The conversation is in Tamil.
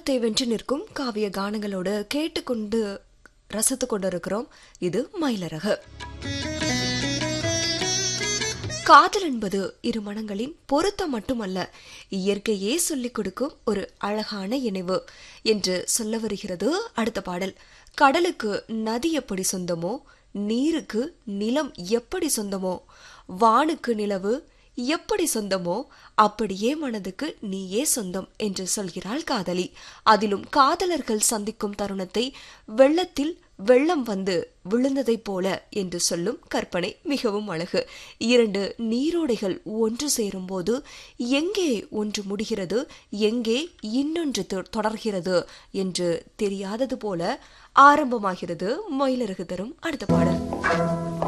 காலத்தை வென்று நிற்கும் காவிய கானங்களோடு கேட்டுக்கொண்டு ரசித்து கொண்டிருக்கிறோம் இது மயிலரகு காதல் என்பது இரு மனங்களின் பொருத்தம் மட்டுமல்ல இயற்கையே சொல்லிக் கொடுக்கும் ஒரு அழகான இணைவு என்று சொல்ல வருகிறது அடுத்த பாடல் கடலுக்கு நதி எப்படி சொந்தமோ நீருக்கு நிலம் எப்படி சொந்தமோ வானுக்கு நிலவு எப்படி சொந்தமோ அப்படியே மனதுக்கு நீயே சொந்தம் என்று சொல்கிறாள் காதலி அதிலும் காதலர்கள் சந்திக்கும் தருணத்தை வெள்ளத்தில் வெள்ளம் வந்து விழுந்ததைப் போல என்று சொல்லும் கற்பனை மிகவும் அழகு இரண்டு நீரோடைகள் ஒன்று சேரும்போது எங்கே ஒன்று முடிகிறது எங்கே இன்னொன்று தொடர்கிறது என்று தெரியாதது போல ஆரம்பமாகிறது மயிலருகு தரும் அடுத்த பாடல்